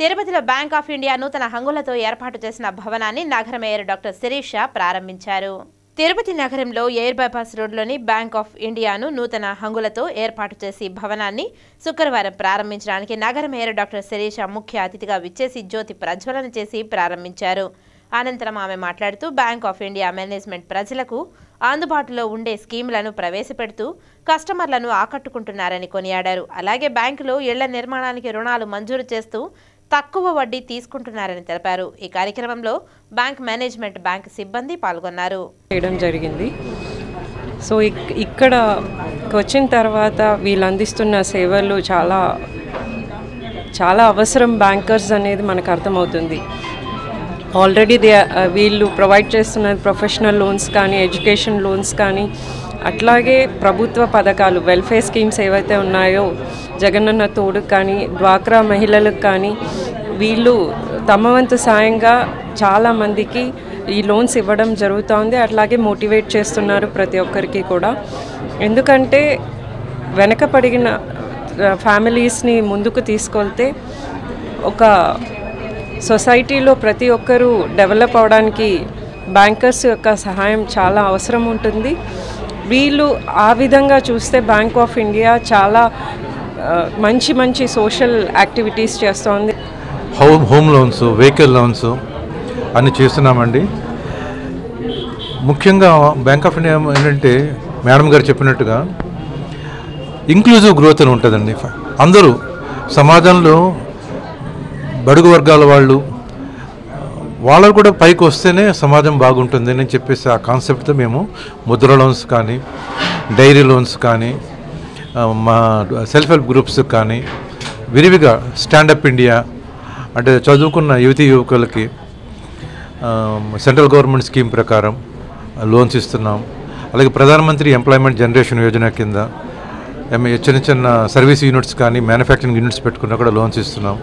తిరుపతిలో bank of India నూతన హంగులతో ఏర్పాటు చేసిన భవనాన్ని నగర మేయర్ డాక్టర్ శిరీష ప్రారంభించారు తిరుపతి నగరంలో ఎయిర్ బైపాస్ రోడ్లోని బ్యాంక్ ఆఫ్ ఇండియాను నూతన హంగులతో ఏర్పాటు చేసి భవనాన్ని శుక్రవారం ప్రారంభించడానికి నగర మేయర్ డాక్టర్ శిరీష ముఖ్య అతిథిగా విచ్చేసి జ్యోతి ప్రజ్వలన చేసి ప్రారంభించారు అనంతరం ఆమె మాట్లాడుతూ బ్యాంక్ ఆఫ్ ఇండియా మేనేజ్మెంట్ ప్రజలకు అందుబాటులో ఉండే స్కీములను ప్రవేశపెడుతూ కస్టమర్లను ఆకట్టుకుంటున్నారని కొనియాడారు అలాగే బ్యాంకులో ఇళ్ల నిర్మాణానికి రుణాలు మంజూరు చేస్తూ తక్కువ వడ్డీ తీసుకుంటున్నారని తెలిపారు ఈ కార్యక్రమంలో బ్యాంక్ మేనేజ్మెంట్ బ్యాంక్ సిబ్బంది పాల్గొన్నారు చేయడం జరిగింది సో ఇక్- ఇక్కడ వచ్చిన తర్వాత వీళ్ళు అందిస్తున్న సేవలు చాలా చాలా అవసరం బ్యాంకర్స్ అనేది మనకు అర్థమవుతుంది ఆల్రెడీ దే వీళ్ళు ప్రొవైడ్ చేస్తున్న ప్రొఫెషనల్ లోన్స్ కానీ ఎడ్యుకేషన్ లోన్స్ కానీ అట్లాగే ప్రభుత్వ పథకాలు వెల్ఫేర్ స్కీమ్స్ ఏవైతే ఉన్నాయో జగనన్న తోడు కానీ డ్వాక్రా మహిళలకు కానీ వీళ్ళు తమ వంతు సాయంగా చాలామందికి ఈ లోన్స్ ఇవ్వడం జరుగుతోంది అట్లాగే మోటివేట్ చేస్తున్నారు ప్రతి ఒక్కరికి కూడా ఎందుకంటే వెనకపడిన ఫ్యామిలీస్ని ముందుకు తీసుకెళ్తే ఒక సొసైటీలో ప్రతి ఒక్కరూ డెవలప్ అవడానికి బ్యాంకర్స్ యొక్క సహాయం చాలా అవసరం ఉంటుంది వీళ్ళు ఆ విధంగా చూస్తే బ్యాంక్ ఆఫ్ ఇండియా చాలా ఆ, మంచి మంచి సోషల్ యాక్టివిటీస్ చేస్తోంది home home loans vehicle loans అన్ని చేస్తున్నామండి ముఖ్యంగా బ్యాంక్ ఆఫ్ ఇండియా ఏంటంటే మేడం గారు చెప్పినట్టుగా ఇంక్లూజివ్ గ్రోత్ అని ఉంటుందండి అందరూ సమాజంలో బడుగు వర్గాల వాళ్ళు వాళ్ళు కూడా పైకి వస్తేనే సమాజం బాగుంటుంది అని చెప్పేసి ఆ కాన్సెప్ట్తో మేము ముద్ర లోన్స్ కానీ డైరీ లోన్స్ కానీ ఆ, మా సెల్ఫ్ హెల్ప్ గ్రూప్స్ కానీ విరివిగా స్టాండప్ ఇండియా అంటే చదువుకున్న యువతి యువకులకి ఆ, సెంట్రల్ గవర్నమెంట్ స్కీమ్ ప్రకారం లోన్స్ ఇస్తున్నాం అలాగే ప్రధానమంత్రి ఎంప్లాయ్మెంట్ జనరేషన్ యోజన కింద ఎం- చిన్న చిన్న సర్వీస్ యూనిట్స్ కానీ మ్యానుఫ్యాక్చరింగ్ యూనిట్స్ పెట్టుకున్నా కూడా లోన్స్ ఇస్తున్నాం